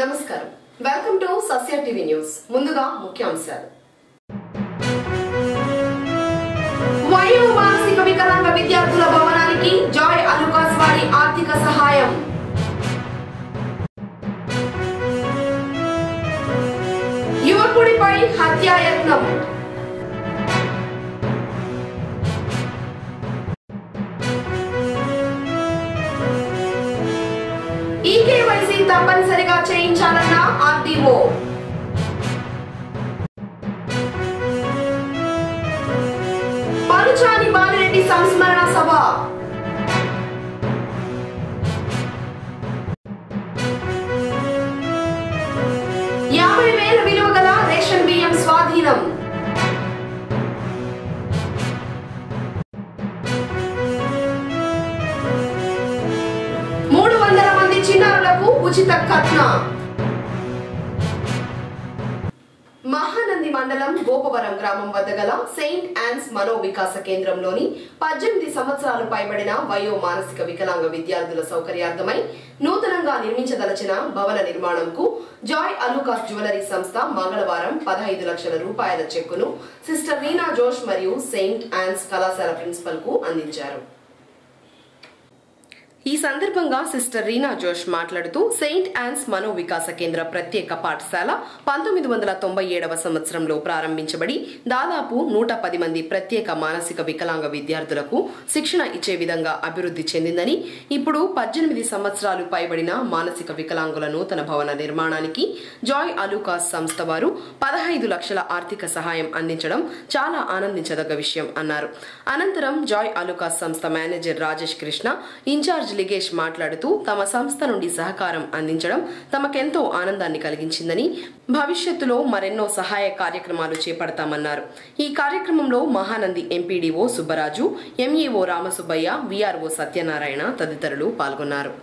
నమస్కారం welcome to Sasya TV news ముందుగా ముఖ్యాంశాలు వయో మానసిక వికలాంగ విద్యార్థుల భవనానికి జాయ్ అలుకాస్ వారి ఆర్థిక సహాయం యువకుడిపై హత్యాయత్నం ఈకేవైసీ తప్పనిసరిగా చేయించాలన్న ఆర్డీఓ పలుచాని బాలిరెడ్డి సంస్మరణ సభ యాభై వేల విలువ గల రేషన్ బియ్యం స్వాధీనం మూడు వందల మంది చిన్నారులకు ఉచిత కట్న మహానంది మండలం గోపవరం గ్రామం వద్ద గల సెయింట్ యాన్స్ మనో వికాస కేంద్రంలోని పద్దెనిమిది సంవత్సరాలు పైబడిన వయో మానసిక వికలాంగ విద్యార్థుల సౌకర్యార్థమై నూతనంగా నిర్మించదలచిన భవన నిర్మాణంకు జాయ్ అలుకాస్ జ్యువెలరీ సంస్థ మంగళవారం పదహైదు లక్షల రూపాయల చెక్కును సిస్టర్ రీనా జోష్ మరియు సెయింట్ యాన్స్ కళాశాల ప్రిన్సిపల్ కు అందించారు ఈ సందర్భంగా సిస్టర్ రీనా జోష్ మాట్లాడుతూ సెయింట్ యాన్స్ మనో వికాస కేంద్ర ప్రత్యేక పాఠశాల పంతొమ్మిది వందల తొంభై ఏడవ సంవత్సరంలో ప్రారంభించబడి దాదాపు నూట పది మంది ప్రత్యేక మానసిక వికలాంగ విద్యార్థులకు శిక్షణ ఇచ్చే విధంగా అభివృద్ధి చెందిందని ఇప్పుడు పద్దెనిమిది సంవత్సరాలు పైబడిన మానసిక వికలాంగుల నూతన భవన నిర్మాణానికి జాయ్ అలూకాస్ సంస్థ వారు పదహైదు లక్షల ఆర్థిక సహాయం అందించడం చాలా ఆనందించదగ్గ విషయం అన్నారు అనంతరం జాయ్ అలుకాస్ సంస్థ మేనేజర్ రాజేష్ కృష్ణ ఇన్ఛార్జ్ లిగేష్ మాట్లాడుతూ తమ సంస్థ నుండి సహకారం అందించడం తమకెంతో ఆనందాన్ని కలిగించిందని భవిష్యత్తులో మరెన్నో సహాయ కార్యక్రమాలు చేపడతామన్నారు ఈ కార్యక్రమంలో Mahanandi MPDO Subbaraju MEO Ramasubbaiah VRO Satyanarayana తదితరులు పాల్గొన్నారు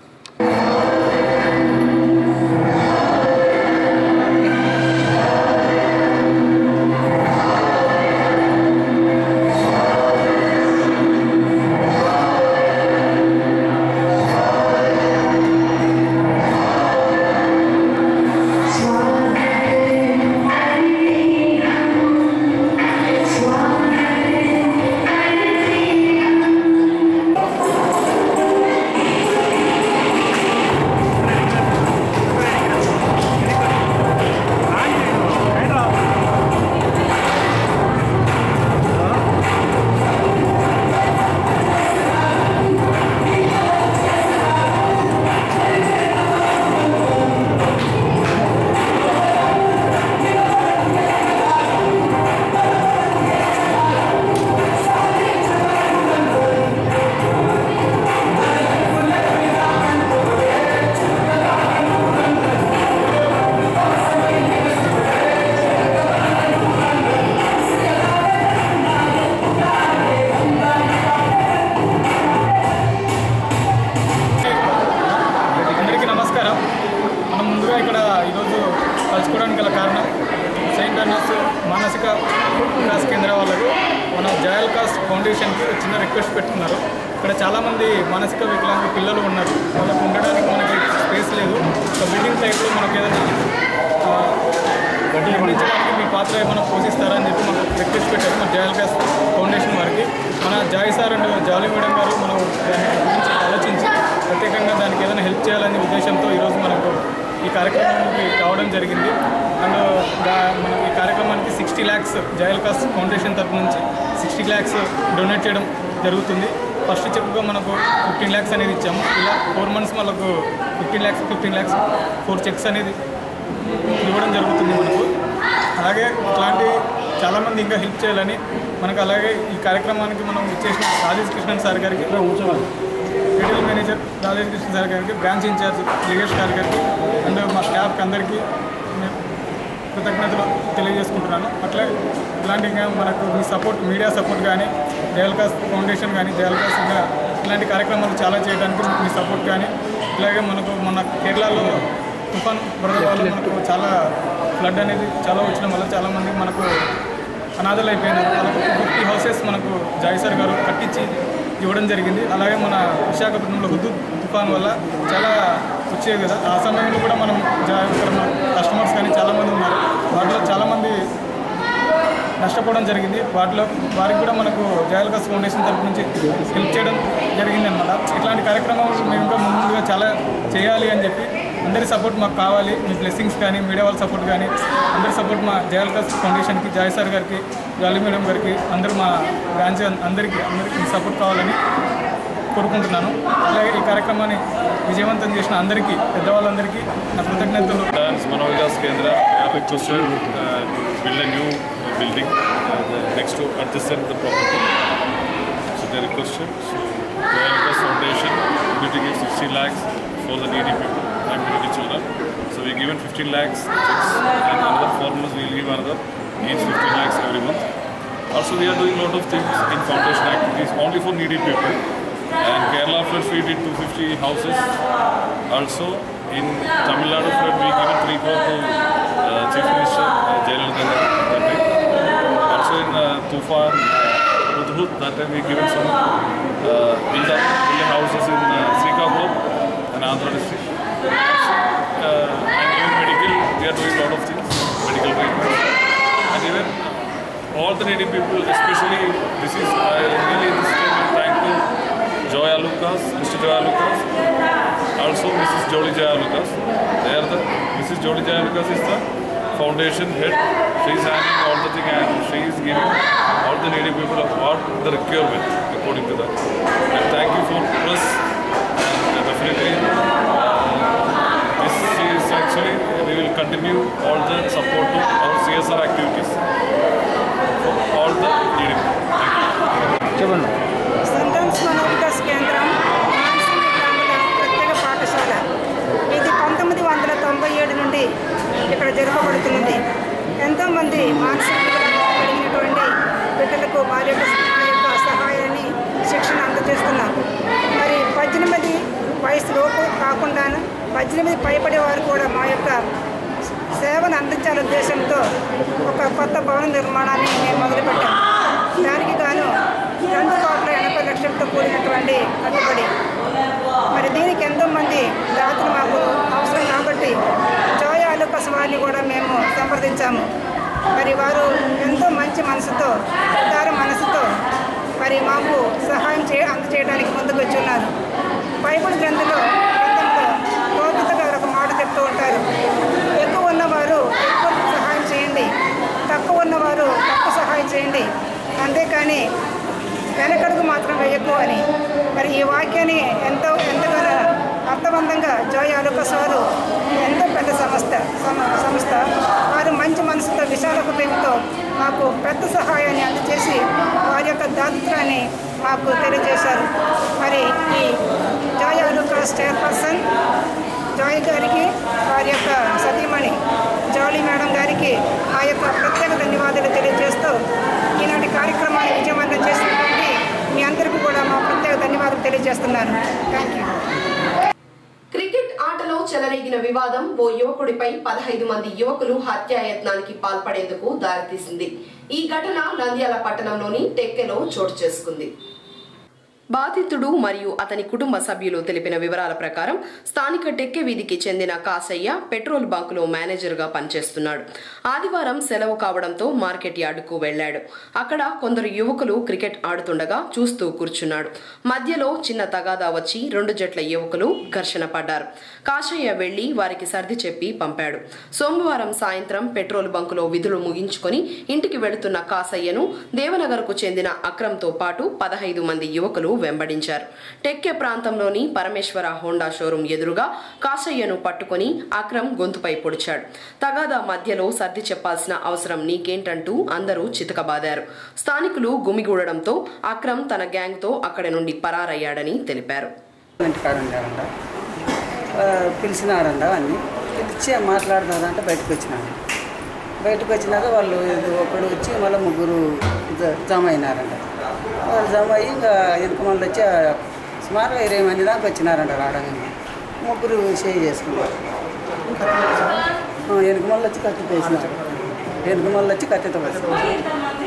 అందరికీ నమస్కారం మనం ముందుగా ఇక్కడ ఈరోజు కలుసుకోవడానికి గల కారణం సెయింట్ అన్నస్ మానసిక వికాస్ కేంద్ర వాళ్ళకు మన జయల్కాస్ ఫౌండేషన్కి ఒక చిన్న రిక్వెస్ట్ పెట్టుకున్నారు ఇక్కడ చాలామంది మానసిక వికలాంగ పిల్లలు ఉన్నారు వాళ్ళకు ఉండడానికి మనకి స్పేస్ లేదు ఒక బిల్డింగ్ టైప్లో మనకి ఏదైనా ఆ, నిర్మించడానికి మీ పాత్ర ఏమైనా పోషిస్తారా అని చెప్పి మనకు రిక్వెస్ట్ పెట్టారు మన జయల్కాస్ ఫౌండేషన్ వారికి మన Joy sir and Jolly madam గారు మనం దాని గురించి ఆలోచించి ప్రత్యేకంగా దానికి ఏదైనా హెల్ప్ చేయాలనే ఉద్దేశంతో ఈరోజు మనకు ఈ కార్యక్రమానికి రావడం జరిగింది అండ్ దా- మనం ఈ కార్యక్రమానికి సిక్స్టీ ల్యాక్స్ జయల్కాస్ ఫౌండేషన్ తరపు నుంచి సిక్స్టీ ల్యాక్స్ డొనేట్ చేయడం జరుగుతుంది ఫస్ట్ చెక్గా మనకు ఫిఫ్టీన్ ల్యాక్స్ అనేది ఇచ్చాము ఇలా ఫోర్ మంత్స్ మనకు fifteen lakhs fifteen lakhs four cheques అనేది ఇవ్వడం జరుగుతుంది మనకు అలాగే ఇట్లాంటి చాలామంది ఇంకా హెల్ప్ చేయాలని మనకు అలాగే ఈ కార్యక్రమానికి మనం ఇచ్చేసిన రాజేష్ కృష్ణన్ సార్ గారికి retail manager Rajesh Krishna sir గారికి బ్రాంచ్ ఇన్ఛార్జ్ లిగేష్ గారి గారికి అండ్ మా స్టాఫ్కి అందరికీ నేను కృతజ్ఞతలు తెలియజేసుకుంటున్నాను అట్లా ఇలాంటి ఇంకా మనకు మీ సపోర్ట్ మీడియా సపోర్ట్ కానీ జయల్కాస్ ఫౌండేషన్ కానీ జయల్కాస్ ఇంకా ఇలాంటి కార్యక్రమాలు చాలా చేయడానికి మీ సపోర్ట్ కానీ ఇలాగే మనకు మన కేరళలో తుఫాన్ వరద వల్ల మనకు చాలా ఫ్లడ్ అనేది చాలా వచ్చిన వల్ల చాలామంది మనకు అనాథలు అయిపోయినారు వాళ్ళకు ఫిఫ్టీ హౌసెస్ మనకు జాయిసర్ గారు కట్టించి ఇవ్వడం జరిగింది అలాగే మన విశాఖపట్నంలో హుద్దు తుఫాన్ వల్ల చాలా వచ్చేవి కదా ఆ సమయంలో కూడా మనం జా- ఇక్కడ మన కస్టమర్స్ కానీ చాలామంది ఉన్నారు వాటిలో చాలామంది నష్టపోవడం జరిగింది వాటిలో వారికి కూడా మనకు జయలకాస్ ఫౌండేషన్ తరపు నుంచి హెల్ప్ చేయడం జరిగింది అనమాట ఇట్లాంటి కార్యక్రమాలు మేము ఇంకా ముందుగా చాలా చేయాలి అని చెప్పి అందరి సపోర్ట్ మాకు కావాలి మీ బ్లెస్సింగ్స్ కానీ మీడియా వాళ్ళ సపోర్ట్ కానీ అందరి సపోర్ట్ మా జయలకాస్ ఫౌండేషన్కి జాయ్ సార్ గారికి జాలి మేడం గారికి అందరూ మా బ్రాంచ్ అందరికీ అందరికీ సపోర్ట్ కావాలని కోరుకుంటున్నాను అలాగే ఈ కార్యక్రమాన్ని విజయవంతం చేసిన అందరికీ పెద్దవాళ్ళందరికీ నా కృతజ్ఞతలు Dance Manovikas Kendra, they are requested uh, to build a new uh, building uh, the- next to adjacent the property. So they requested. So Jayalaka's Foundation going to give 60 lakhs for the needy people and needy children. So we given 15 lakhs checks and another four months we will give another each 15 lakhs every month. Also we are doing a lot of things in foundation activities only for needy people. And Kerala Floods we did 250 houses. Also in Tamil Nadu flood we given 3 crore to uh, Chief Minister uh, Jayalalitha that time. Also in uh, Tufan, Hudhud, that time we given some uh, build up building houses in uh, Srikakulam and Andhra district. Uh, and even medical, we are doing a lot of things, medical treatment. And even all the needy people, especially this is I really this time I thank to Joya Lucas, Mr. Joya Lucas, also Mrs. Jolly Jaya Lucas. They are the Mrs. Jolly Jaya Lucas is the foundation head. She is handling all the thing and she is giving all the needy people what the requirement according to that. And thank you for press and definitely uh, this is actually we will continue all the support to our CSR activities for all the needy people. Thank you. Sentence Manovikas కేంద్రం మానసిక గ్రామీణ ప్రత్యేక పాఠశాల ఇది పంతొమ్మిది వందల తొంభై ఏడు నుండి ఇక్కడ జరపబడుతున్నది ఎంతోమంది మానసిక వికలాంగులు కలిగినటువంటి బిడ్డలకు వారి యొక్క వారి యొక్క సహాయాన్ని శిక్షణ అందజేస్తున్నాం మరి పద్దెనిమిది వయసు లోపు కాకుండా పద్దెనిమిది పైబడే వారు కూడా మా యొక్క సేవను అందించాలనే ఉద్దేశంతో ఒక కొత్త భవన నిర్మాణాన్ని మేము మొదలుపెట్టాం దానికి గాను రెండు కోట్ల ఎనభై లక్షలతో కూడినటువంటి కట్టుబడి మరి దీనికి ఎంతో మంది దాతలు మాకు అవసరం కాబట్టి జోయ అలుకస్ వారిని కూడా మేము సంప్రదించాము మరి వారు ఎంతో మంచి మనసుతో ఉదార మనసుతో మరి మాకు సహాయం చే అందజేయడానికి ముందుకు వచ్చి ఉన్నారు బైబిల్ గ్రంథంలో గ్రంథంలో గోపిత గారు ఒక మాట చెప్తూ ఉంటారు ఎక్కువ ఉన్నవారు ఎక్కువ సహాయం చేయండి తక్కువ ఉన్నవారు తక్కువ సహాయం చేయండి అంతేకాని వెనకడుగు మాత్రం వేయకు అని మరి ఈ వాక్యాన్ని ఎంతో ఎంతగానో అర్థవంతంగా జోయ్ అలుకస్ వారు ఎంతో పెద్ద సంస్థ సమ- సంస్థ వారు మంచి మనసుతో విశాల హృదయంతో మాకు పెద్ద సహాయాన్ని అందజేసి వారి యొక్క దాతృత్వాన్ని మాకు తెలియజేశారు మరి ఈ జోయ్ అలుకస్ చైర్పర్సన్ జాయ్ గారికి వారి యొక్క సతీమణి జాలీ మేడం గారికి ఆ యొక్క ప్రత్యేక ధన్యవాదాలు తెలియజేస్తూ ఈనాటి కార్యక్రమాన్ని విజయవంతం చేసినటువంటి మీ అందరికీ కూడా మా ప్రత్యేక ధన్యవాదాలు తెలియజేస్తున్నాను థ్యాంక్ యూ క్రికెట్ ఆటలో చెలరేగిన వివాదం ఓ యువకుడిపై పదహైదు మంది యువకులు హత్యాయత్నానికి పాల్పడేందుకు దారితీసింది ఈ ఘటన నంద్యాల పట్టణంలోని టెక్కెలో చోటు చేసుకుంది బాధితుడు మరియు అతని కుటుంబ సభ్యులు తెలిపిన వివరాల ప్రకారం స్థానిక టెక్కె వీధికి చెందిన కాసయ్య పెట్రోల్ బంకులో మేనేజర్గా పనిచేస్తున్నాడు ఆదివారం సెలవు కావడంతో మార్కెట్ యార్డుకు వెళ్లాడు అక్కడ కొందరు యువకులు క్రికెట్ ఆడుతుండగా చూస్తూ కూర్చున్నాడు మధ్యలో చిన్న తగాదా వచ్చి రెండు జట్ల యువకులు ఘర్షణ పడ్డారు కాశయ్య వెళ్లి వారికి సర్ది చెప్పి పంపాడు సోమవారం సాయంత్రం పెట్రోల్ బంకులో విధులు ముగించుకొని ఇంటికి వెళుతున్న కాసయ్యను దేవనగర్కు చెందిన అక్రమ్తో పాటు పదహైదు మంది యువకులు వెంబడించారు టెక్కె ప్రాంతంలోని పరమేశ్వర హోండా షోరూం ఎదురుగా కాసయ్యను పట్టుకొని అక్రమ్ గొంతుపై పొడిచాడు తగాదా మధ్యలో సర్ది చెప్పాల్సిన అవసరం నీకేంటంటూ అందరూ చితకబాదారు స్థానికులు గుమిగూడడంతో అక్రమ్ తన గ్యాంగ్తో అక్కడి నుండి పరారయ్యాడని తెలిపారు ఇంటికాడ ఉండారంట ఆ, పిలిచినారంట అన్ని పిలిచి మాట్లాడుతున్నారంట బయటకు వచ్చినారు బయటకు వచ్చినాక వాళ్ళు ఇది ఒకడు వచ్చి మళ్ళీ ముగ్గురు జ- జమ అయినారంట వాళ్ళు జమ అయ్యి ఇంకా వెనుక మళ్ళీ వచ్చి ఆ, సుమారు ఇరవై మంది దాకా వచ్చినారంట రావడానికి ముగ్గురు షేర్ చేసుకున్నారు ఆ, వెనుక మళ్ళీ వచ్చి కత్తితో వేసినారు వెనుక మళ్ళీ వచ్చి కత్తితో వేసినారు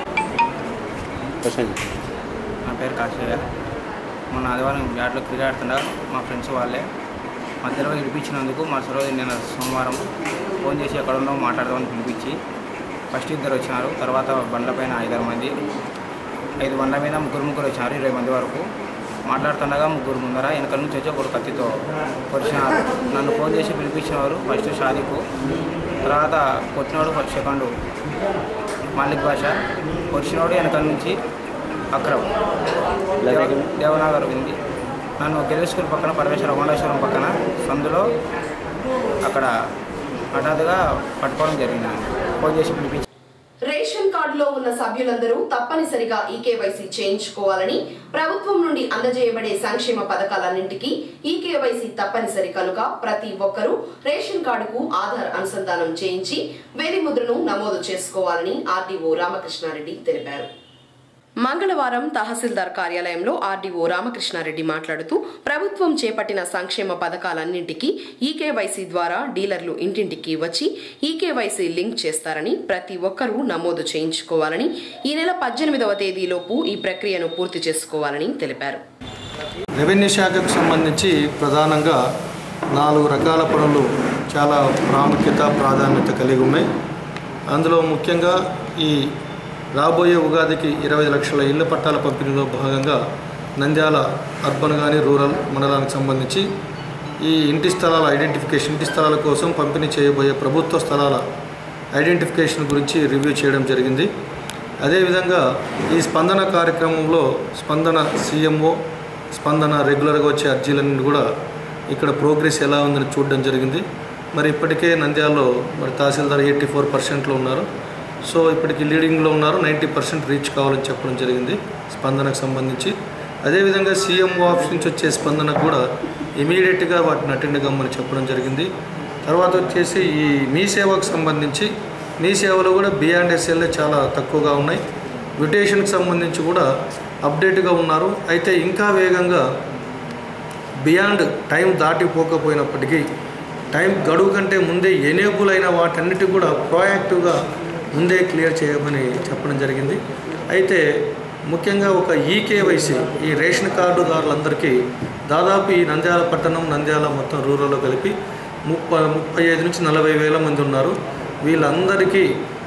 నా పేరు కాశయ్య మొన్న ఆదివారం యాడ్లో క్రికెట్ ఆడుతున్నా మా ఫ్రెండ్స్ వాళ్ళే మధ్యలో పిలిపించినందుకు మా సరోజు నేను సోమవారం ఫోన్ చేసి ఎక్కడ ఉన్నామో మాట్లాడదామని పిలిపించి ఫస్ట్ ఇద్దరు వచ్చినారు తర్వాత బండ్ల పైన ఐదారు మంది ఐదు బండ్ల మీద ముగ్గురు ముగ్గురు వచ్చినారు ఇరవై మంది వరకు మాట్లాడుతుండగా ముగ్గురు ముందర వెనక నుంచి వచ్చి ఒకరు కత్తితో పొడిచినారు నన్ను ఫోన్ చేసి పిలిపించినవారు ఫస్ట్ షాదీకు తర్వాత కొట్టినవాడు ఫస్ట్ సెకండ్ మాలిక్ భాష పొడిచినవాడు వెనక నుంచి అక్రమ్ దేవ- దేవనాగర్ ఉంది నన్ను గిరి స్కూల్ పక్కన పరమేశ్వర కొండేశ్వరం పక్కన సందులో అక్కడ హఠాత్తుగా పట్టుకోవడం జరిగింది నన్ను. ఫోన్ చేసి పిలిపించి రేషన్ కార్డులో ఉన్న సభ్యులందరూ తప్పనిసరిగా ఈ కేవైసీ చేయించుకోవాలని ప్రభుత్వం నుండి అందజేయబడే సంక్షేమ పథకాలన్నింటికీ ఈ కేవైసీ తప్పనిసరి కనుక ప్రతి ఒక్కరూ రేషన్ కార్డుకు ఆధార్ అనుసంధానం చేయించి వేలిముద్రను నమోదు చేసుకోవాలని ఆర్డీఓ రామకృష్ణారెడ్డి తెలిపారు మంగళవారం తహసీల్దార్ కార్యాలయంలో ఆర్డీఓ రామకృష్ణారెడ్డి మాట్లాడుతూ ప్రభుత్వం చేపట్టిన సంక్షేమ పథకాలన్నింటికీ ఈకేవైసీ ద్వారా డీలర్లు ఇంటింటికి వచ్చి ఈకేవైసీ లింక్ చేస్తారని ప్రతి ఒక్కరూ నమోదు చేయించుకోవాలని ఈ నెల పద్దెనిమిదవ తేదీలోపు ఈ ప్రక్రియను పూర్తి చేసుకోవాలని తెలిపారు రెవెన్యూ శాఖకు సంబంధించి ప్రధానంగా నాలుగు రకాల పనులు చాలా ప్రాముఖ్యత ప్రాధాన్యత కలిగి ఉన్నాయి అందులో ముఖ్యంగా ఈ రాబోయే ఉగాదికి ఇరవై లక్షల ఇళ్ల పట్టాల పంపిణీలో భాగంగా నంద్యాల అర్బన్ కానీ రూరల్ మండలానికి సంబంధించి ఈ ఇంటి స్థలాల ఐడెంటిఫికేషన్ ఇంటి స్థలాల కోసం పంపిణీ చేయబోయే ప్రభుత్వ స్థలాల ఐడెంటిఫికేషన్ గురించి రివ్యూ చేయడం జరిగింది అదేవిధంగా ఈ స్పందన కార్యక్రమంలో స్పందన సీఎంఓ స్పందన రెగ్యులర్గా వచ్చే అర్జీలన్నీ కూడా ఇక్కడ ప్రోగ్రెస్ ఎలా ఉందని చూడడం జరిగింది మరి ఇప్పటికే నంద్యాలలో మరి తహసీల్దార్ ఎయిటీ ఫోర్ పర్సెంట్లో ఉన్నారు సో ఇప్పటికి లీడింగ్లో ఉన్నారు నైంటీ పర్సెంట్ రీచ్ కావాలని చెప్పడం జరిగింది స్పందనకు సంబంధించి అదేవిధంగా సీఎంఓ ఆఫీస్ నుంచి వచ్చే స్పందనకు కూడా ఇమీడియట్గా వాటిని అటెండ్ కమ్మని చెప్పడం జరిగింది తర్వాత వచ్చేసి ఈ మీ సేవకు సంబంధించి మీ సేవలు కూడా బియాండ్ ఎస్ఎల్ఏ చాలా తక్కువగా ఉన్నాయి మ్యుటేషన్కి సంబంధించి కూడా అప్డేట్గా ఉన్నారు అయితే ఇంకా వేగంగా బియాండ్ టైం దాటిపోకపోయినప్పటికీ టైం గడువు కంటే ముందే ఎనేబుల్ అయిన వాటన్నిటి కూడా ప్రోయాక్టివ్గా ముందే క్లియర్ చేయమని చెప్పడం జరిగింది అయితే ముఖ్యంగా ఒక ఈకేవైసీ ఈ రేషన్ కార్డుదారులందరికీ దాదాపు ఈ నంద్యాల పట్టణం నంద్యాల మొత్తం రూరల్లో కలిపి ముప్పై ముప్పై ఐదు నుంచి నలభై వేల మంది ఉన్నారు వీళ్ళందరికీ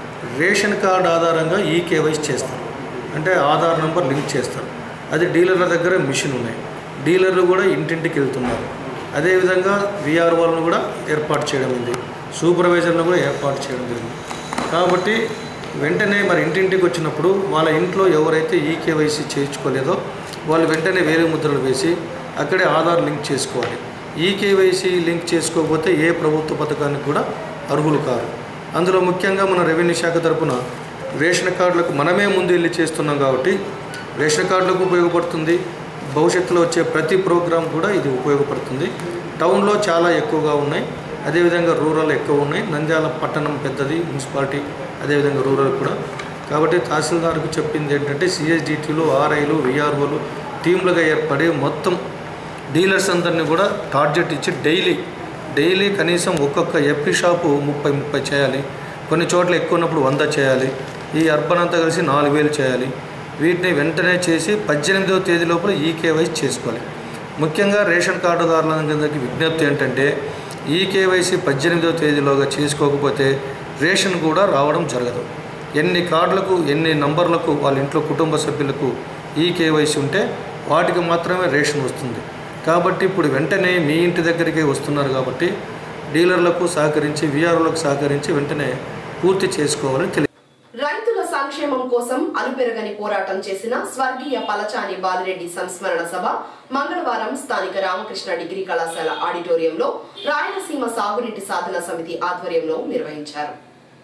రేషన్ కార్డు ఆధారంగా ఈకేవైసీ చేస్తారు అంటే ఆధార్ నెంబర్ లింక్ చేస్తారు అది డీలర్ల దగ్గర మిషన్ ఉన్నాయి డీలర్లు కూడా ఇంటింటికి వెళ్తున్నారు అదేవిధంగా విఆర్ఓలను కూడా ఏర్పాటు చేయడం ఉంది సూపర్వైజర్లను కూడా ఏర్పాటు చేయడం జరిగింది కాబట్టి వెంటనే మరి ఇంటింటికి వచ్చినప్పుడు వాళ్ళ ఇంట్లో ఎవరైతే ఈకేవైసీ చేయించుకోలేదో వాళ్ళు వెంటనే వేరే ముద్రలు వేసి అక్కడే ఆధార్ లింక్ చేసుకోవాలి ఈకేవైసీ లింక్ చేసుకోకపోతే ఏ ప్రభుత్వ పథకానికి కూడా అర్హులు కారు అందులో ముఖ్యంగా మన రెవెన్యూ శాఖ తరపున రేషన్ కార్డులకు మనమే ముందు వెళ్ళి చేస్తున్నాం కాబట్టి రేషన్ కార్డులకు ఉపయోగపడుతుంది భవిష్యత్తులో వచ్చే ప్రతి ప్రోగ్రాం కూడా ఇది ఉపయోగపడుతుంది టౌన్లో చాలా ఎక్కువగా ఉన్నాయి అదేవిధంగా రూరల్ ఎక్కువ ఉన్నాయి నంద్యాల పట్టణం పెద్దది మున్సిపాలిటీ అదేవిధంగా రూరల్ కూడా కాబట్టి తహసీల్దార్కు చెప్పింది ఏంటంటే సిఎస్డిటీలు ఆర్ఐలు విఆర్ఓలు టీంలుగా ఏర్పడి మొత్తం డీలర్స్ అందరినీ కూడా టార్గెట్ ఇచ్చి డైలీ డైలీ కనీసం ఒక్కొక్క ఎప్పి షాపు ముప్పై ముప్పై చేయాలి కొన్ని చోట్ల ఎక్కువ ఉన్నప్పుడు వంద చేయాలి ఈ అర్బన్ అంతా కలిసి నాలుగు వేలు చేయాలి వీటిని వెంటనే చేసి పద్దెనిమిదవ తేదీ లోపల ఈ కేవైసీ చేసుకోవాలి ముఖ్యంగా రేషన్ కార్డుదారులందరికీ విజ్ఞప్తి ఏంటంటే ఈ కేవైసీ పద్దెనిమిదవ తేదీలోగా చేసుకోకపోతే రేషన్ కూడా రావడం జరగదు ఎన్ని కార్డులకు ఎన్ని నంబర్లకు వాళ్ళ ఇంట్లో కుటుంబ సభ్యులకు ఈ కేవైసీ ఉంటే వాటికి మాత్రమే రేషన్ వస్తుంది కాబట్టి ఇప్పుడు వెంటనే మీ ఇంటి దగ్గరికే వస్తున్నారు కాబట్టి డీలర్లకు సహకరించి విఆర్ఓలకు సహకరించి వెంటనే పూర్తి చేసుకోవాలని తెలియ రైతుల సంక్షేమం కోసం అలుపెరగని పోరాటం చేసిన స్వర్గీయ పలచాని బాలిరెడ్డి సంస్మరణ సభ మంగళవారం స్థానిక రామకృష్ణ డిగ్రీ కళాశాల ఆడిటోరియంలో రాయలసీమ సాగునీటి సాధన సమితి ఆధ్వర్యంలో నిర్వహించారు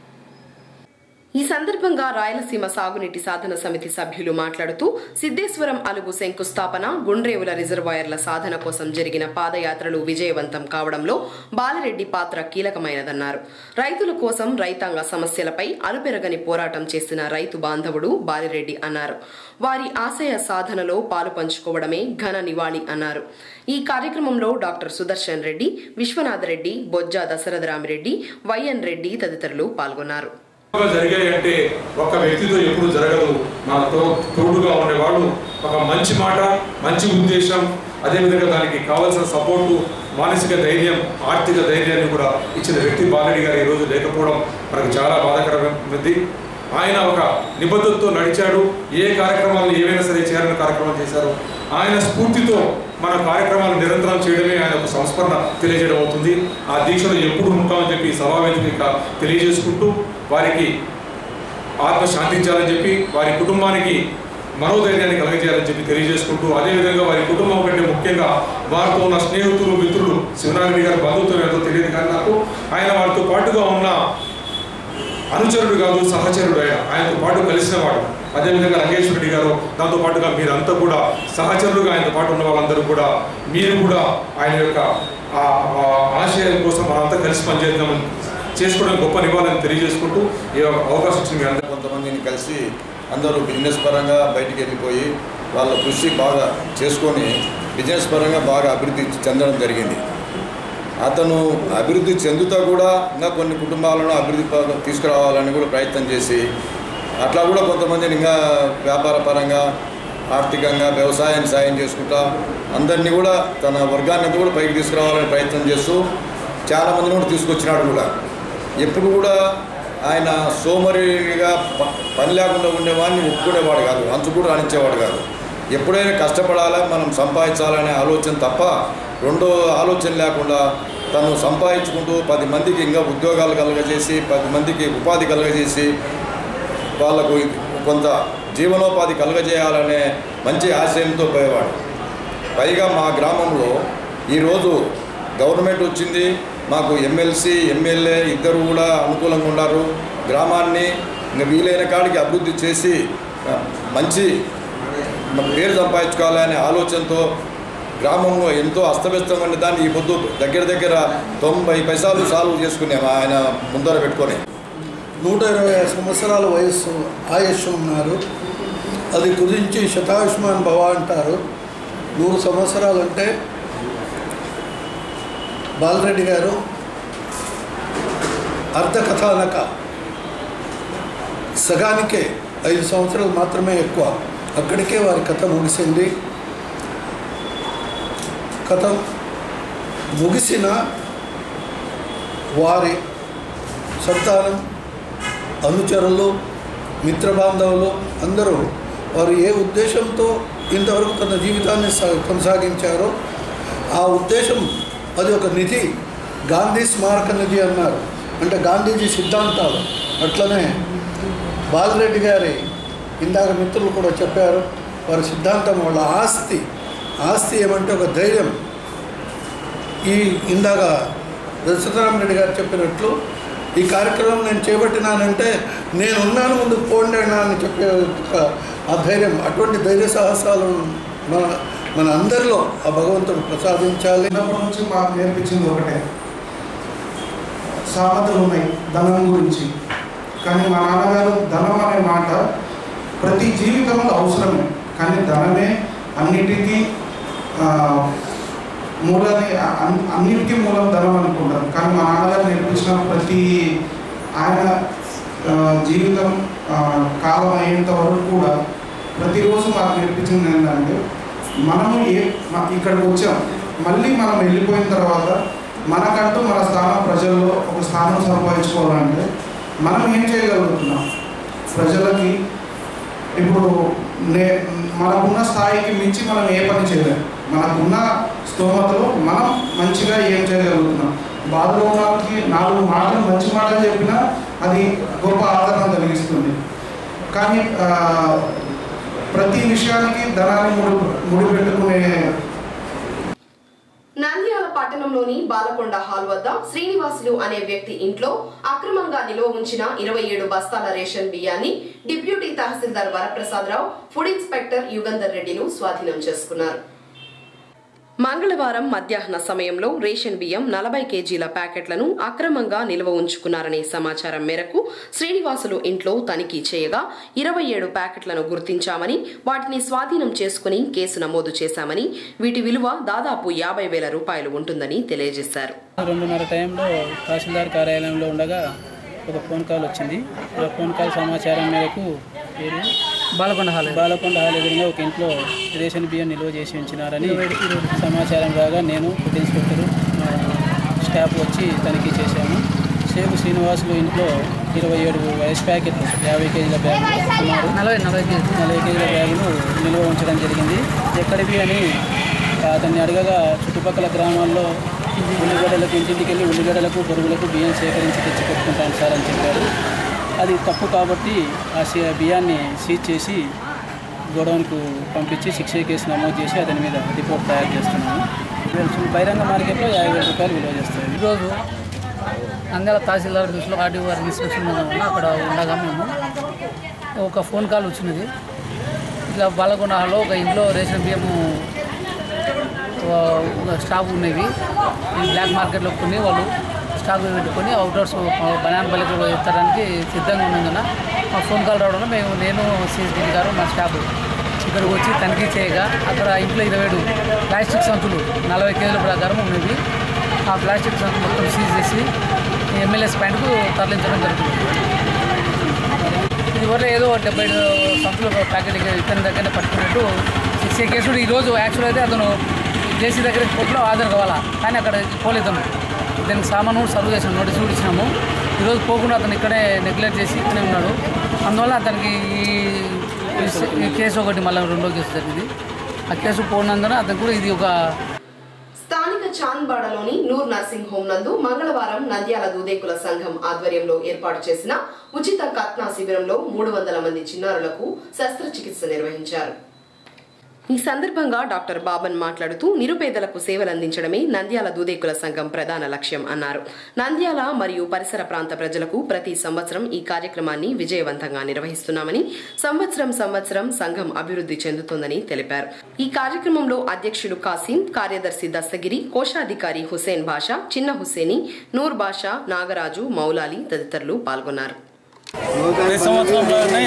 ఈ సందర్భంగా రాయలసీమ సాగునీటి సాధన సమితి సభ్యులు మాట్లాడుతూ సిద్దేశ్వరం అలుగు శంకుస్థాపన గుండ్రేవుల రిజర్వాయర్ల సాధన కోసం జరిగిన పాదయాత్రలు విజయవంతం కావడంలో బాలిరెడ్డి పాత్ర కీలకమైనదన్నారు రైతుల కోసం రైతాంగ సమస్యలపై అలుపెరగని పోరాటం చేసిన రైతు బాంధవుడు బాలిరెడ్డి అన్నారు వారి ఆశయ సాధనలో పాలు పంచుకోవడమే ఘన నివాళి అన్నారు ఈ కార్యక్రమంలో డాక్టర్ సుదర్శన్ రెడ్డి విశ్వనాథ్ రెడ్డి బొజ్జా దశరథరామిరెడ్డి వైఎన్ రెడ్డి తదితరులు పాల్గొన్నారు ఎక్కువగా జరిగాయంటే ఒక వ్యక్తితో ఎప్పుడు జరగదు మనతో తోడుగా ఉండేవాళ్ళు ఒక మంచి మాట మంచి ఉద్దేశం అదేవిధంగా దానికి కావాల్సిన సపోర్టు మానసిక ధైర్యం ఆర్థిక ధైర్యాన్ని కూడా ఇచ్చిన వ్యక్తి బాలరెడ్డి గారు ఈరోజు లేకపోవడం మనకు చాలా బాధాకరమైంది ఆయన ఒక నిబద్ధతతో నడిచాడు ఏ కార్యక్రమాలు ఏవైనా సరే చేయాలని కార్యక్రమాలు చేశారు ఆయన స్ఫూర్తితో మన కార్యక్రమాలు నిరంతరం చేయడమే ఆయన ఒక సంస్మరణ తెలియజేయడం అవుతుంది ఆ దీక్షలో ఎప్పుడు ఉంటామని చెప్పి సభావేదిక తెలియజేసుకుంటూ వారికి ఆత్మ శాంతించాలని చెప్పి వారి కుటుంబానికి మనోధైర్యాన్ని కలగజేయాలని చెప్పి తెలియజేసుకుంటూ అదేవిధంగా వారి కుటుంబం కంటే ముఖ్యంగా వారితో ఉన్న స్నేహితులు మిత్రులు శివనారాయణ గారి బంధుత్వం ఏదో తెలియదు కానీ నాకు ఆయన వారితో పాటుగా ఉన్న అనుచరుడు కాదు సహచరుడు ఆయన ఆయనతో పాటు కలిసిన వాడు అదేవిధంగా రంగేశ్వర రెడ్డి గారు దాంతో పాటుగా మీరంతా కూడా సహచరులుగా ఆయనతో పాటు ఉన్న వాళ్ళందరూ కూడా మీరు కూడా ఆయన యొక్క ఆ ఆ ఆశయం కోసం మనంతా కలిసి పనిచేద్దామని చేసుకోవడం గొప్ప నివాళని తెలియజేసుకుంటూ ఈ అవకాశం ఇచ్చిన మీ అందరికీ కొంతమందిని కలిసి అందరూ బిజినెస్ పరంగా బయటికి వెళ్ళిపోయి వాళ్ళ కృషి బాగా చేసుకొని బిజినెస్ పరంగా బాగా అభివృద్ధి చెందడం జరిగింది అతను అభివృద్ధి చెందుతా కూడా ఇంకా కొన్ని కుటుంబాలను అభివృద్ధి ప- తీసుకురావాలని కూడా ప్రయత్నం చేసి అట్లా కూడా కొంతమందిని ఇంకా వ్యాపార పరంగా ఆర్థికంగా వ్యవసాయాన్ని సాయం చేసుకుంటా అందరినీ కూడా తన వర్గాన్ని అంతా కూడా పైకి తీసుకురావాలని ప్రయత్నం చేస్తూ చాలామందిని కూడా తీసుకొచ్చినాడు కూడా ఎప్పుడు కూడా ఆయన సోమరిగా ప- పని లేకుండా ఉండేవాడిని ఒప్పుకునేవాడు కాదు అంచు కూడా రాణించేవాడు కాదు ఎప్పుడైనా కష్టపడాలా మనం సంపాదించాలనే ఆలోచన తప్ప రెండో ఆలోచన లేకుండా తను సంపాదించుకుంటూ పది మందికి ఇంకా ఉద్యోగాలు కలగజేసి పది మందికి ఉపాధి కలగజేసి వాళ్ళకు కొంత జీవనోపాధి కలగజేయాలనే మంచి ఆశయంతో పోయేవాడు పైగా మా గ్రామంలో ఈరోజు గవర్నమెంట్ వచ్చింది మాకు ఎమ్మెల్సీ ఎమ్మెల్యే ఇద్దరు కూడా అనుకూలంగా ఉన్నారు గ్రామాన్ని ఇంకా వీలైన కాడికి అభివృద్ధి చేసి ఆ, మంచి మ- పేరు సంపాదించుకోవాలనే ఆలోచనతో గ్రామంలో ఎంతో అస్తవ్యస్తంగా ఉండే దాన్ని ఈ పొద్దు దగ్గర దగ్గర తొంభై పైసలు సాల్వ్ చేసుకున్నాము ఆయన ముందర పెట్టుకొని నూట ఇరవై ఐదు సంవత్సరాల వయస్సు ఆయుష్ ఉన్నారు అది కుదించి శతాయుష్మాన్ భవ అంటారు నూరు సంవత్సరాలు అంటే బాలరెడ్డి గారు అర్ధకథానక సగానికే ఐదు సంవత్సరాలు మాత్రమే ఎక్కువ అక్కడికే వారి కథ ముగిసింది కథ ముగిసిన వారి సంతానం అనుచరులు మిత్రబాంధవులు అందరూ వారు ఏ ఉద్దేశంతో ఇంతవరకు తన జీవితాన్ని సా- కొనసాగించారో ఆ ఉద్దేశం అది ఒక నిధి గాంధీ స్మారక నిధి అన్నారు అంటే గాంధీజీ సిద్ధాంతాలు అట్లనే బాలరెడ్డి గారి ఇందాక మిత్రులు కూడా చెప్పారు వారి సిద్ధాంతం వాళ్ళ ఆస్తి ఆస్తి ఏమంటే ఒక ధైర్యం ఈ ఇందాక దశరథరామరెడ్డి గారు చెప్పినట్లు ఈ కార్యక్రమం నేను చేపట్టినానంటే నేనున్నాను ముందుకు పోండి అన్నా అని చెప్పే ఒక ఆ ధైర్యం అటువంటి ధైర్య సాహసాలు మన మన అందరిలో ఆ భగవంతుడు ప్రసాదించాలి చిన్నప్పటి నుంచి మాకు నేర్పించింది ఒకటే సామెతలు ఉన్నాయి ధనం గురించి కానీ మా నాన్నగారు ధనం అనే మాట ప్రతి జీవితంలో అవసరమే కానీ ధనమే అన్నిటికీ ఆ, మూలని అన్- అన్నిటికీ మూలం ధనం అనుకుంటారు కానీ మా నాన్నగారు నేర్పించిన ప్రతి ఆయన ఆ, జీవితం ఆ, కాలం అయ్యేంత వరకు కూడా ప్రతిరోజు మాకు నేర్పించింది ఏంటంటే మనము ఏ మ- ఇక్కడికి వచ్చాం మళ్ళీ మనం వెళ్ళిపోయిన తర్వాత మనకంటూ మన స్థానం ప్రజల్లో ఒక స్థానం సంపాదించుకోవాలంటే మనం ఏం చేయగలుగుతున్నాం ప్రజలకి ఇప్పుడు నే మనకున్న స్థాయికి మించి మనం ఏ పని చేయలేం మనకున్న స్తోమతలో మనం మంచిగా ఏం చేయగలుగుతున్నాం బాధలో ఉన్న వాళ్ళకి నాలుగు మాటలు మంచి మాటలు చెప్పినా అది గొప్ప ఆదరణ కలిగిస్తుంది కానీ ఆ, ప్రతి విషయానికి ధనాన్ని ముడి ముడిపెట్టుకునే నంద్యాల పట్టణంలోని బాలకొండ హాల్ వద్ద శ్రీనివాసులు అనే వ్యక్తి ఇంట్లో అక్రమంగా నిల్వ ఉంచిన ఇరవై ఏడు బస్తాల రేషన్ బియ్యాన్ని deputy tahsildar Varaprasadarao food inspector Yugandhar రెడ్డిలు స్వాధీనం చేసుకున్నారు మంగళవారం మధ్యాహ్న సమయంలో రేషన్ బియ్యం నలభై కేజీల ప్యాకెట్లను అక్రమంగా నిల్వ ఉంచుకున్నారనే సమాచారం మేరకు శ్రీనివాసులు ఇంట్లో తనిఖీ చేయగా ఇరవై ఏడు ప్యాకెట్లను గుర్తించామని వాటిని స్వాధీనం చేసుకుని కేసు నమోదు చేశామని వీటి విలువ దాదాపు యాభై వేల రూపాయలు ఉంటుందని తెలియజేశారు రెండున్నర టైంలో తహసీల్దార్ కార్యాలయంలో ఉండగా ఒక ఫోన్ కాల్ వచ్చింది ఆ ఫోన్ కాల్ సమాచారం మేరకు పేరు బాలకొండ హాల్ బాలకొండ హాల్ ఎదురుగా ఒక ఇంట్లో రేషన్ బియ్యం నిల్వ చేసి ఉంచినారని సమాచారం రాగా నేను ఫుడ్ ఇన్స్పెక్టర్ మా స్టాఫ్ వచ్చి తనిఖీ చేశాము షేపు శ్రీనివాసులు ఇంట్లో ఇరవై ఏడు రైస్ ప్యాకెట్లు యాభై కేజీల బ్యాగులు సుమారు నలభై నలభై కేజీ నలభై కేజీల బ్యాగులు నిల్వ ఉంచడం జరిగింది ఎక్కడివి అని అతన్ని అడగగా చుట్టుపక్కల గ్రామాల్లో ఉల్లిగడ్డలకు ఇంటింటికి వెళ్ళి ఉల్లిగడ్డలకు బొరుగులకు బియ్యం సేకరించి తెచ్చి పెట్టుకుంటాను సార్ అని చెప్పారు అది తప్పు కాబట్టి ఆ సీ- బియ్యాన్ని సీజ్ చేసి గోడౌన్కు పంపించి శిక్ష కేసు నమోదు చేసి అతని మీద రిపోర్ట్ తయారు చేస్తున్నాము బహిరంగ మార్కెట్లో యాభై వేల రూపాయలు విలువ చేస్తాయి ఈరోజు నంద్యాల తహసీల్దార్ దృష్టిలో ఆర్డీఓ గారి ఇన్స్పెక్షన్ మీద ఉన్నా అక్కడ ఉండగా మేము ఒక ఫోన్ కాల్ వచ్చినది ఇట్లా బాలకొండలో ఒక ఇంట్లో రేషన్ బియ్యము ఆ, ఒక స్టాక్ ఉన్నవి ఈ బ్లాక్ మార్కెట్లో కొన్ని వాళ్ళు స్టాక్ పెట్టుకొని అవుట్డోర్స్ బనాన్ పల్లెకు ఎత్తడానికి సిద్ధంగా ఉన్నందున మా ఫోన్ కాల్ రావడంలో మేము నేను సిఎస్డి గారు మా స్టాఫ్ ఇక్కడికి వచ్చి తనిఖీ చేయగా అక్కడ ఇంట్లో ఇరవై ఏడు ప్లాస్టిక్ సంచులు నలభై కేజీల ప్రకారం ఉన్నవి ఆ ప్లాస్టిక్ సంచులు మొత్తం సీజ్ చేసి ఎమ్మెల్యే పాయింట్కు తరలించడం జరుగుతుంది ఇది వల్ల ఏదో డెబ్బై ఐదు సంచులు ఒక ప్యాకెట్ ఇతని దగ్గర పట్టుకున్నట్టు శిక్ష కేసుడు ఈరోజు యాక్చువల్ అయితే అతను జేసీ దగ్గర కోర్టులో హాజరు కావాలా కానీ అక్కడ పోలేదు దానికి సామాను కూడా సర్వ్ చేసాం నోటీస్ కూడా ఇచ్చినాము ఈరోజు పోకుండా అతను ఇక్కడే నెగ్లెక్ట్ చేసి ఇక్కడే ఉన్నాడు అందువల్ల అతనికి ఈ- ఈ కేసు ఒకటి మళ్ళీ రెండో కేసు జరిగింది ఆ కేసు పోనందున అతనికి కూడా ఇది ఒక స్థానిక చాంద్బాడలోని నూర్ నర్సింగ్ హోం నందు మంగళవారం నంద్యాల దూదేకుల సంఘం ఆధ్వర్యంలో ఏర్పాటు చేసిన ఉచిత కత్నా శిబిరంలో మూడు వందల మంది చిన్నారులకు శస్త్రచికిత్స నిర్వహించారు ఈ సందర్భంగా డాక్టర్ బాబన్ మాట్లాడుతూ నిరుపేదలకు సేవలు అందించడమే నంద్యాల దూదేకుల సంఘం ప్రధాన లక్ష్యం అన్నారు నంద్యాల మరియు పరిసర ప్రాంత ప్రజలకు ప్రతి సంవత్సరం ఈ కార్యక్రమాన్ని విజయవంతంగా నిర్వహిస్తున్నామని సంవత్సరం సంవత్సరం సంఘం అభివృద్ధి చెందుతోందని తెలిపారు ఈ కార్యక్రమంలో అధ్యక్షుడు కాసిం కార్యదర్శి దస్తగిరి కోశాధికారి హుసేన్ బాషా చిన్న హుసేని నూర్ బాషా నాగరాజు మౌలాలి తదితరులు పాల్గొన్నారు ప్రతి సంవత్సరంలోనే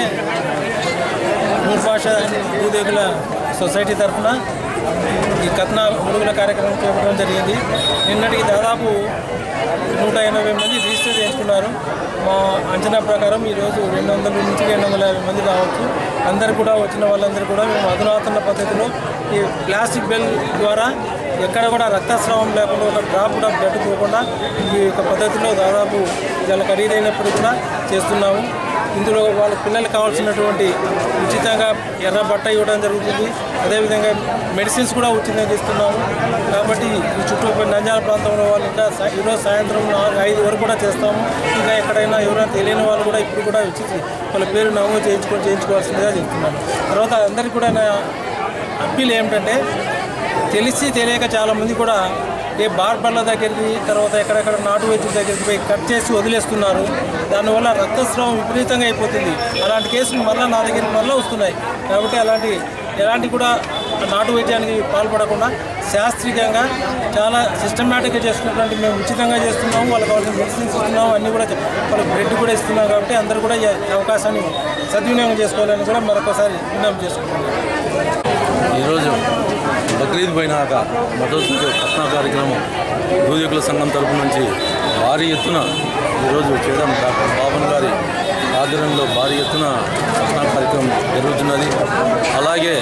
భాష భూదేగుల సొసైటీ తరఫున ఈ కథన ఉడుగుల కార్యక్రమం చేపట్టడం జరిగింది నిన్నటికి దాదాపు నూట ఎనభై మంది రిజిస్టర్ చేసుకున్నారు మా అంచనా ప్రకారం ఈరోజు రెండు వందల నుంచి రెండు వందల యాభై మంది కావచ్చు అందరు కూడా వచ్చిన వాళ్ళందరూ కూడా మేము అధునాతన పద్ధతిలో ఈ ప్లాస్టిక్ బెల్ ద్వారా ఎక్కడ కూడా రక్తస్రావం లేకుండా ఒక డ్రాప్ కూడా బ్లడ్ పోకుండా ఈ యొక్క పద్ధతిలో దాదాపు చాలా ఖరీదైనప్పుడు కూడా చేస్తున్నాము ఇందులో వాళ్ళ పిల్లలకు కావాల్సినటువంటి ఉచితంగా ఎర్ర బట్ట ఇవ్వడం జరుగుతుంది అదేవిధంగా మెడిసిన్స్ కూడా ఉచితంగా ఇస్తున్నాము కాబట్టి ఈ చుట్టుపక్కల నంద్యాల ప్రాంతంలో వాళ్ళు ఇంకా సా- ఈరోజు సాయంత్రం నాలుగు ఐదు వరకు కూడా చేస్తాము ఇంకా ఎక్కడైనా ఎవరైనా తెలియని వాళ్ళు కూడా ఇప్పుడు కూడా వచ్చి వాళ్ళ పేరు నమోదు చేయించుకొని చేయించుకోవాల్సిందిగా చెప్తున్నాను తర్వాత అందరికీ కూడా నా అప్పీల్ ఏమిటంటే తెలిసి తెలియక చాలామంది కూడా ఏ బార్బర్ల దగ్గరికి తర్వాత ఎక్కడెక్కడ నాటు వైద్యుల దగ్గరికి పోయి కట్ చేసి వదిలేస్తున్నారు దానివల్ల రక్తస్రావం విపరీతంగా అయిపోతుంది అలాంటి కేసులు మళ్ళీ నా దగ్గరికి మళ్ళీ వస్తున్నాయి కాబట్టి అలాంటి ఎలాంటి కూడా నాటు వైద్యానికి పాల్పడకుండా శాస్త్రీయంగా చాలా సిస్టమేటిక్గా చేసుకున్నటువంటి మేము ఉచితంగా చేస్తున్నాము వాళ్ళకి కావాల్సిన మెడిసిన్స్ ఇస్తున్నాము అన్నీ కూడా వాళ్ళకి బ్రెడ్ కూడా ఇస్తున్నాం కాబట్టి అందరూ కూడా ఈ అవకాశాన్ని సద్వినియోగం చేసుకోవాలని కూడా మరొకసారి విన్నపం చేసుకుంటున్నాం ఈరోజు బక్రీద్ పోయినాక మొదటి కట్నా కార్యక్రమం దూదికుల సంఘం తరపు నుంచి భారీ ఎత్తున ఈరోజు చేయడం డాక్టర్ బాబన్ గారి ఆధ్వర్యంలో భారీ ఎత్తున కట్నా కార్యక్రమం జరుగుతున్నది అలాగే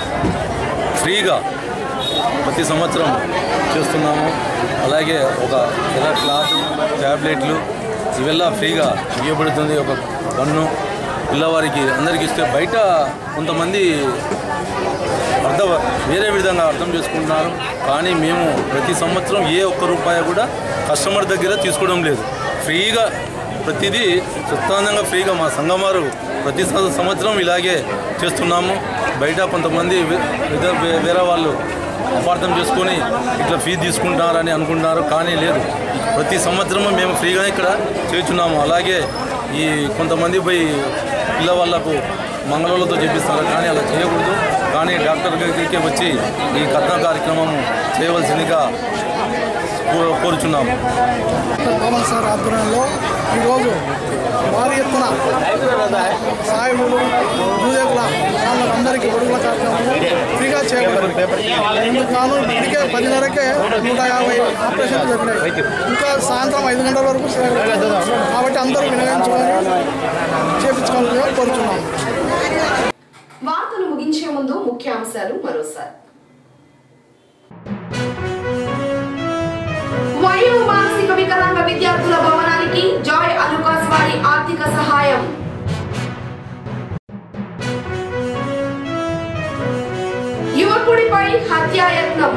ఫ్రీగా ప్రతి సంవత్సరం చేస్తున్నాము అలాగే ఒక ఇలా క్లాత్ ట్యాబ్లెట్లు ఇవెల్లా ఫ్రీగా ఇవ్వబడుతుంది ఒక పన్ను పిల్లవారికి అందరికీ ఇస్తే బయట కొంతమంది అర్థం వేరే విధంగా అర్థం చేసుకుంటున్నారు కానీ మేము ప్రతి సంవత్సరం ఏ ఒక్క రూపాయి కూడా కస్టమర్ దగ్గర తీసుకోవడం లేదు ఫ్రీగా ప్రతిదీ స్వచ్ఛందంగా ఫ్రీగా మా సంఘం వారు ప్రతి సం- సంవత్సరం ఇలాగే చేస్తున్నాము బయట కొంతమంది వే- వేరే- వే- వేరే వాళ్ళు అపార్థం చేసుకొని ఇట్లా ఫీజు తీసుకుంటున్నారని అనుకుంటున్నారు కానీ లేదు ప్రతి సంవత్సరము మేము ఫ్రీగా ఇక్కడ చేస్తున్నాము అలాగే ఈ కొంతమంది పోయి పిల్ల వాళ్ళకు మంగళూరుతో చేపిస్తారు కానీ అలా చేయకూడదు కానీ డాక్టర్ దగ్గరికి వచ్చి ఈ కథన కార్యక్రమం చేయవలసిందిగా కో- కోరుచున్నాము పవన్ సార్ ఆధ్వర్యంలో ఈరోజు భారీ ఎత్తున సాయువులు జూదేకుల వాళ్ళందరికీ గొడుగుల కార్యక్రమం ఫ్రీగా చేయబడింది ఇందుకు గాను ఇప్పటికే పదిన్నరకే నూట యాభై ఆపరేషన్లు జరిగినాయి ఇంకా సాయంత్రం ఐదు గంటల వరకు సేవ ఉంటుంది. కాబట్టి అందరూ వినియోగించుకొని చేపించుకోవాలని కోరుచున్నాము ముందు ముఖ్య అంశాలు మరోసారి వయో మానసిక వికలాంగ విద్యార్థుల భవనానికి జాయ్ అలుకాస్ వారి ఆర్థిక సహాయం యువకుడిపై హత్యాయత్నం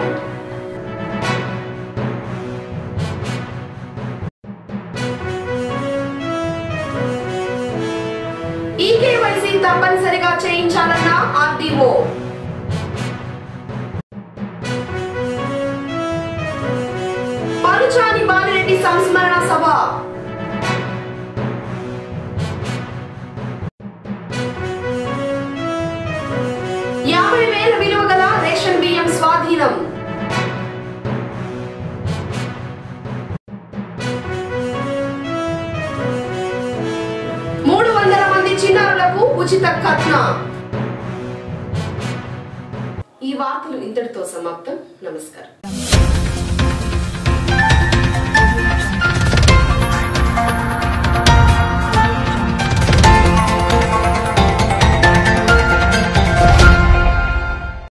ఈకేవైసీ తప్పనిసరిగా చేయించాలన్న ఆర్డీఓ పలుచాని బాలిరెడ్డి సంస్మరణ సభ యాభై వేల విలువ గల రేషన్ బియ్యం స్వాధీనం మూడు వందల మంది చిన్నారులకు ఉచిత కట్న ఈ వార్తలు ఇంతటితో సమాప్తం నమస్కారం